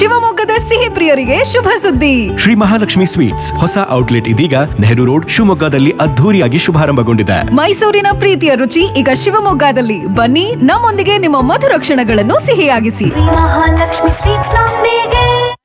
ಶಿವಮೊಗ್ಗದ ಸಿಹಿ ಪ್ರಿಯರಿಗೆ ಶುಭ ಸುದ್ದಿ ಶ್ರೀ ಮಹಾಲಕ್ಷ್ಮಿ ಸ್ವೀಟ್ಸ್ ಹೊಸ ಔಟ್ಲೆಟ್ ಇದೀಗ ನೆಹರು ರೋಡ್ ಶಿವಮೊಗ್ಗದಲ್ಲಿ ಅದ್ಧೂರಿಯಾಗಿ ಶುಭಾರಂಭಗೊಂಡಿದೆ ಮೈಸೂರಿನ ಪ್ರೀತಿಯ ರುಚಿ ಈಗ ಶಿವಮೊಗ್ಗದಲ್ಲಿ ಬನ್ನಿ ನಮ್ಮೊಂದಿಗೆ ನಿಮ್ಮ ಮಧುರ ಕ್ಷಣಗಳನ್ನು ಸಿಹಿಯಾಗಿಸಿ ಮಹಾಲಕ್ಷ್ಮಿ ಸ್ವೀಟ್ಸ್ ನೊಂದಿಗೆ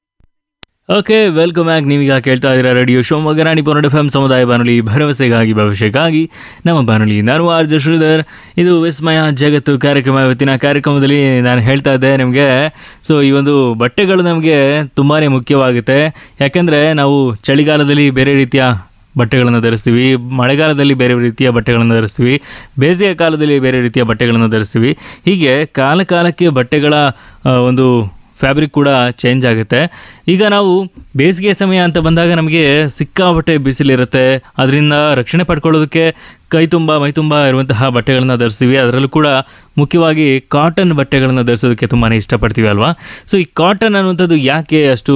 ಓಕೆ ವೆಲ್ಕಮ್ ಬ್ಯಾಕ್ ನೀವೀಗ ಕೇಳ್ತಾ ಇದ್ದೀರಾ ರೇಡಿಯೋ ಶಿವಮೊಗ್ಗ ರಾಣಿ ಪೌರ್ಣ ಎಫ್ ಎಂ ಸಮುದಾಯ ಬಾನುಲಿ ಭರವಸೆಗಾಗಿ ಭವಿಷ್ಯಕ್ಕಾಗಿ ನಮ್ಮ ಬಾನುಲಿ ನಾನು ಆರ್ ಜೆ ಶ್ರೀಧರ್ ಇದು ವಿಸ್ಮಯ ಜಗತ್ತು ಕಾರ್ಯಕ್ರಮ ಇವತ್ತಿನ ಕಾರ್ಯಕ್ರಮದಲ್ಲಿ ನಾನು ಹೇಳ್ತಾ ಇದ್ದೆ ನಿಮಗೆ ಸೊ ಈ ಒಂದು ಬಟ್ಟೆಗಳು ನಮಗೆ ತುಂಬಾ ಮುಖ್ಯವಾಗುತ್ತೆ ಯಾಕೆಂದರೆ ನಾವು ಚಳಿಗಾಲದಲ್ಲಿ ಬೇರೆ ರೀತಿಯ ಬಟ್ಟೆಗಳನ್ನು ಧರಿಸ್ತೀವಿ ಮಳೆಗಾಲದಲ್ಲಿ ಬೇರೆ ರೀತಿಯ ಬಟ್ಟೆಗಳನ್ನು ಧರಿಸ್ತೀವಿ ಬೇಸಿಗೆ ಕಾಲದಲ್ಲಿ ಬೇರೆ ರೀತಿಯ ಬಟ್ಟೆಗಳನ್ನು ಧರಿಸ್ತೀವಿ ಹೀಗೆ ಕಾಲ ಕಾಲಕ್ಕೆ ಬಟ್ಟೆಗಳ ಆ, ಒಂದು ಫ್ಯಾಬ್ರಿಕ್ ಕೂಡ ಚೇಂಜ್ ಆಗುತ್ತೆ ಈಗ ನಾವು ಬೇಸಿಗೆ ಸಮಯ ಅಂತ ಬಂದಾಗ ನಮಗೆ ಸಿಕ್ಕಾಪಟ್ಟೆ ಬಿಸಿಲಿರುತ್ತೆ ಅದರಿಂದ ರಕ್ಷಣೆ ಪಡ್ಕೊಳ್ಳೋದಕ್ಕೆ ಕೈ ತುಂಬ ಮೈ ತುಂಬ ಇರುವಂತಹ ಬಟ್ಟೆಗಳನ್ನ ಧರಿಸ್ತೀವಿ ಅದರಲ್ಲೂ ಕೂಡ ಮುಖ್ಯವಾಗಿ ಕಾಟನ್ ಬಟ್ಟೆಗಳನ್ನು ಧರಿಸೋದಕ್ಕೆ ತುಂಬಾ ಇಷ್ಟಪಡ್ತೀವಿ ಅಲ್ವಾ ಸೊ ಈ ಕಾಟನ್ ಅನ್ನುವಂಥದ್ದು ಯಾಕೆ ಅಷ್ಟು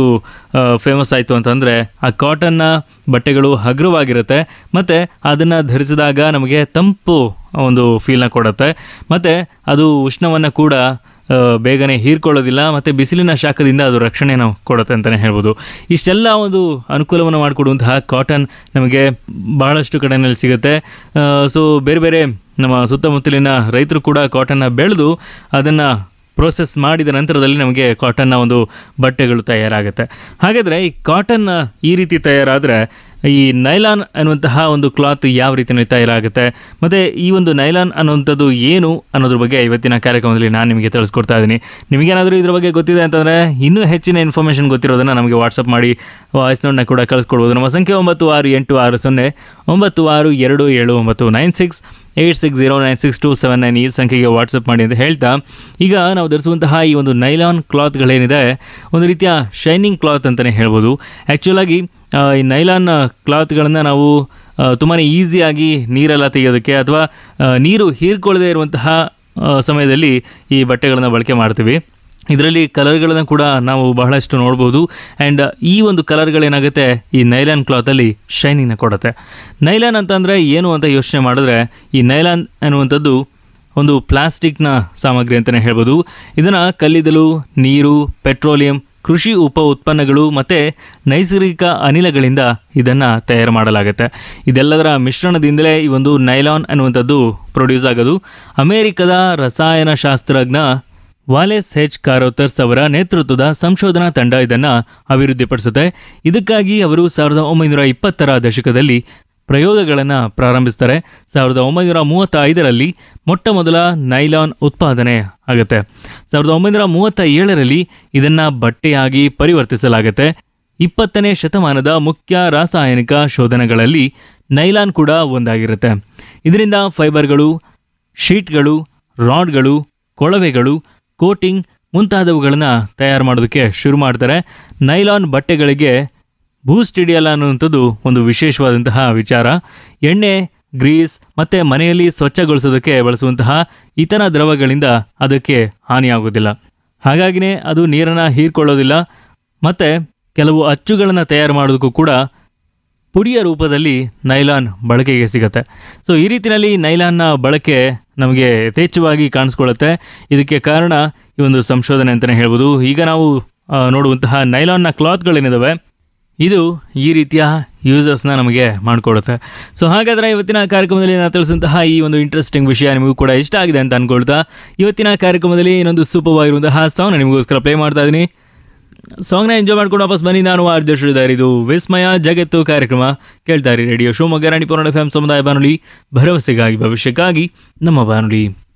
ಫೇಮಸ್ ಆಯಿತು ಅಂತಂದರೆ ಆ ಕಾಟನ್ನ ಬಟ್ಟೆಗಳು ಹಗುರವಾಗಿರುತ್ತೆ ಮತ್ತು ಅದನ್ನು ಧರಿಸಿದಾಗ ನಮಗೆ ತಂಪು ಒಂದು ಫೀಲ್ನ ಕೊಡುತ್ತೆ ಮತ್ತು ಅದು ಉಷ್ಣವನ್ನು ಕೂಡ ಆ, ಬೇಗನೆ ಹೀರ್ಕೊಳ್ಳೋದಿಲ್ಲ ಮತ್ತು ಬಿಸಿಲಿನ ಶಾಖದಿಂದ ಅದು ರಕ್ಷಣೆಯನ್ನು ಕೊಡುತ್ತೆ ಅಂತಲೇ ಹೇಳ್ಬೋದು ಇಷ್ಟೆಲ್ಲ ಒಂದು ಅನುಕೂಲವನ್ನು ಮಾಡಿಕೊಡುವಂತಹ ಕಾಟನ್ ನಮಗೆ ಬಹಳಷ್ಟು ಕಡೆಯಲ್ಲಿ ಸಿಗುತ್ತೆ ಸೊ ಬೇರೆ ಬೇರೆ ನಮ್ಮ ಸುತ್ತಮುತ್ತಲಿನ ರೈತರು ಕೂಡ ಕಾಟನ್ನ ಬೆಳೆದು ಅದನ್ನು ಪ್ರೋಸೆಸ್ ಮಾಡಿದ ನಂತರದಲ್ಲಿ ನಮಗೆ ಕಾಟನ್ನ ಒಂದು ಬಟ್ಟೆಗಳು ತಯಾರಾಗುತ್ತೆ ಹಾಗಾದರೆ ಈ ಕಾಟನ್ ಈ ರೀತಿ ತಯಾರಾದರೆ ಈ ನೈಲಾನ್ ಅನ್ನುವಂತಹ ಒಂದು ಕ್ಲಾತ್ ಯಾವ ರೀತಿಯಲ್ಲಿ ತಯಾರಾಗುತ್ತೆ ಮತ್ತು ಈ ಒಂದು ನೈಲಾನ್ ಅನ್ನುವಂಥದ್ದು ಏನು ಅನ್ನೋದ್ರ ಬಗ್ಗೆ ಇವತ್ತಿನ ಕಾರ್ಯಕ್ರಮದಲ್ಲಿ ನಾನು ನಿಮಗೆ ತಿಳಿಸ್ಕೊಡ್ತಾ ಇದ್ದೀನಿ ನಿಮಗೇನಾದರೂ ಇದ್ರ ಬಗ್ಗೆ ಗೊತ್ತಿದೆ ಅಂತಂದರೆ ಇನ್ನೂ ಹೆಚ್ಚಿನ ಇನ್ಫಾರ್ಮೇಷನ್ ಗೊತ್ತಿರೋದನ್ನು ನಮಗೆ ವಾಟ್ಸಪ್ ಮಾಡಿ ವಾಯ್ಸ್ ನೋಟ್ನ ಕೂಡ ಕಳಿಸ್ಕೊಡ್ಬೋದು ನಮ್ಮ ಸಂಖ್ಯೆ ಒಂಬತ್ತು ಆರು ಎಂಟು ಆರು ಸೊನ್ನೆ ಒಂಬತ್ತು ಆರು ಎರಡು ಏಳು ಒಂಬತ್ತು nine six eight six zero nine six two seven nine ಈ ಸಂಖ್ಯೆಗೆ ವಾಟ್ಸಪ್ ಮಾಡಿ ಅಂತ ಹೇಳ್ತಾ ಈಗ ನಾವು ಧರಿಸುವಂತಹ ಈ ಒಂದು ನೈಲಾನ್ ಕ್ಲಾತ್ಗಳೇನಿದೆ ಒಂದು ರೀತಿಯ ಶೈನಿಂಗ್ ಕ್ಲಾತ್ ಅಂತಲೇ ಹೇಳ್ಬೋದು ಆ್ಯಕ್ಚುಲಾಗಿ ಈ ನೈಲಾನ್ ಕ್ಲಾತ್ಗಳನ್ನು ನಾವು ತುಂಬಾ ಈಸಿಯಾಗಿ ನೀರೆಲ್ಲ ತೆಗೆಯೋದಕ್ಕೆ ಅಥವಾ ಆ, ನೀರು ಹೀರ್ಕೊಳ್ಳದೆ ಇರುವಂತಹ ಆ, ಸಮಯದಲ್ಲಿ ಈ ಬಟ್ಟೆಗಳನ್ನು ಬಳಕೆ ಮಾಡ್ತೀವಿ ಇದರಲ್ಲಿ ಕಲರ್ಗಳನ್ನು ಕೂಡ ನಾವು ಬಹಳಷ್ಟು ನೋಡ್ಬೋದು ಆ್ಯಂಡ್ ಈ ಒಂದು ಕಲರ್ಗಳೇನಾಗುತ್ತೆ ಈ ನೈಲಾನ್ ಕ್ಲಾತಲ್ಲಿ ಶೈನಿಂಗ್ನ ಕೊಡುತ್ತೆ ನೈಲಾನ್ ಅಂತಂದರೆ ಏನು ಅಂತ ಯೋಚನೆ ಮಾಡಿದ್ರೆ ಈ ನೈಲಾನ್ ಅನ್ನುವಂಥದ್ದು ಒಂದು ಪ್ಲಾಸ್ಟಿಕ್ನ ಸಾಮಗ್ರಿ ಅಂತಲೇ ಹೇಳ್ಬೋದು ಇದನ್ನು ಕಲ್ಲಿದ್ದಲು ನೀರು ಪೆಟ್ರೋಲಿಯಂ ಕೃಷಿ ಉಪ ಉತ್ಪನ್ನಗಳು ಮತ್ತು ನೈಸರ್ಗಿಕ ಅನಿಲಗಳಿಂದ ಇದನ್ನು ತಯಾರು ಮಾಡಲಾಗುತ್ತೆ ಇದೆಲ್ಲದರ ಮಿಶ್ರಣದಿಂದಲೇ ಈ ಒಂದು ನೈಲಾನ್ ಅನ್ನುವಂಥದ್ದು ಪ್ರೊಡ್ಯೂಸ್ ಆಗೋದು ಅಮೆರಿಕದ ರಸಾಯನಶಾಸ್ತ್ರಜ್ಞ ವಾಲೆಸ್ ಹೆಚ್ ಕಾರೋತರ್ಸ್ ಅವರ ನೇತೃತ್ವದ ಸಂಶೋಧನಾ ತಂಡ ಇದನ್ನು ಅಭಿವೃದ್ಧಿಪಡಿಸುತ್ತೆ ಇದಕ್ಕಾಗಿ ಅವರು ಸಾವಿರದ ಒಂಬೈನೂರ ಇಪ್ಪತ್ತರ ದಶಕದಲ್ಲಿ ಪ್ರಯೋಗಗಳನ್ನು ಪ್ರಾರಂಭಿಸ್ತಾರೆ ಸಾವಿರದ ಒಂಬೈನೂರ ಮೂವತ್ತ ಐದರಲ್ಲಿ ಮೊಟ್ಟ ಮೊದಲ ನೈಲಾನ್ ಉತ್ಪಾದನೆ ಆಗುತ್ತೆ ಸಾವಿರದ ಒಂಬೈನೂರ ಮೂವತ್ತ ಏಳರಲ್ಲಿ ಇದನ್ನು ಬಟ್ಟೆಯಾಗಿ ಪರಿವರ್ತಿಸಲಾಗುತ್ತೆ ಇಪ್ಪತ್ತನೇ ಶತಮಾನದ ಮುಖ್ಯ ರಾಸಾಯನಿಕ ಶೋಧನೆಗಳಲ್ಲಿ ನೈಲಾನ್ ಕೂಡ ಒಂದಾಗಿರುತ್ತೆ ಇದರಿಂದ ಫೈಬರ್ಗಳು ಶೀಟ್ಗಳು ರಾಡ್ಗಳು ಕೊಳವೆಗಳು ಕೋಟಿಂಗ್ ಮುಂತಾದವುಗಳನ್ನು ತಯಾರು ಮಾಡೋದಕ್ಕೆ ಶುರು ಮಾಡ್ತಾರೆ ನೈಲಾನ್ ಬಟ್ಟೆಗಳಿಗೆ ಬೂಸ್ಟ್ ಹಿಡಿಯಲ್ಲ ಅನ್ನುವಂಥದ್ದು ಒಂದು ವಿಶೇಷವಾದಂತಹ ವಿಚಾರ ಎಣ್ಣೆ ಗ್ರೀಸ್ ಮತ್ತು ಮನೆಯಲ್ಲಿ ಸ್ವಚ್ಛಗೊಳಿಸೋದಕ್ಕೆ ಬಳಸುವಂತಹ ಇತರ ದ್ರವಗಳಿಂದ ಅದಕ್ಕೆ ಹಾನಿಯಾಗೋದಿಲ್ಲ ಹಾಗಾಗಿನೇ ಅದು ನೀರನ್ನು ಹೀರ್ಕೊಳ್ಳೋದಿಲ್ಲ ಮತ್ತು ಕೆಲವು ಅಚ್ಚುಗಳನ್ನು ತಯಾರು ಮಾಡೋದಕ್ಕೂ ಕೂಡ ಪುಡಿಯ ರೂಪದಲ್ಲಿ ನೈಲಾನ್ ಬಳಕೆಗೆ ಸಿಗುತ್ತೆ ಸೊ ಈ ರೀತಿಯಲ್ಲಿ ನೈಲಾನ್ನ ಬಳಕೆ ನಮಗೆ ಯಥೇಚ್ಛವಾಗಿ ಕಾಣಿಸ್ಕೊಳ್ಳುತ್ತೆ ಇದಕ್ಕೆ ಕಾರಣ ಈ ಒಂದು ಸಂಶೋಧನೆ ಅಂತಲೇ ಹೇಳ್ಬೋದು ಈಗ ನಾವು ಆ, ನೋಡುವಂತಹ ನೈಲಾನ್ನ ಕ್ಲಾತ್ಗಳೇನಿದಾವೆ ಇದು ಈ ರೀತಿಯ ಯೂಸರ್ಸ್ನ ನಮಗೆ ಮಾಡಿಕೊಡುತ್ತೆ ಸೊ ಹಾಗಾದರೆ ಇವತ್ತಿನ ಕಾರ್ಯಕ್ರಮದಲ್ಲಿ ನಾನು ತಿಳಿಸಿದಂತಹ ಈ ಒಂದು ಇಂಟ್ರೆಸ್ಟಿಂಗ್ ವಿಷಯ ನಿಮಗೂ ಕೂಡ ಇಷ್ಟ ಆಗಿದೆ ಅಂತ ಅನ್ಕೊಳ್ತಾ ಇವತ್ತಿನ ಕಾರ್ಯಕ್ರಮದಲ್ಲಿ ಇನ್ನೊಂದು ಸೂಪರ್ವಾಗಿರುವಂತಹ ಸಾಂಗ್ನ ನಿಮಗೋಸ್ಕರ ಪ್ಲೇ ಮಾಡ್ತಾ ಇದ್ದೀನಿ ಸಾಂಗ್ನ ಎಂಜಾಯ್ ಮಾಡ್ಕೊಂಡು ವಾಪಸ್ ಬನ್ನಿ ನಾನು ಆರ್ಜ ಶ್ರೀಧರ್ ಇದು ವಿಸ್ಮಯ ಜಗತ್ತು ಕಾರ್ಯಕ್ರಮ ಕೇಳ್ತಾರೆ ರೇಡಿಯೋ ಶಿವಮೊಗ್ಗ ರಾಣಿ ಪೌರ್ಣ ಎಫ್ ಎಂ ಸಮುದಾಯ ಬಾನುಲಿ ಭರವಸೆಗಾಗಿ ಭವಿಷ್ಯಕ್ಕಾಗಿ ನಮ್ಮ ಬಾನುಲಿ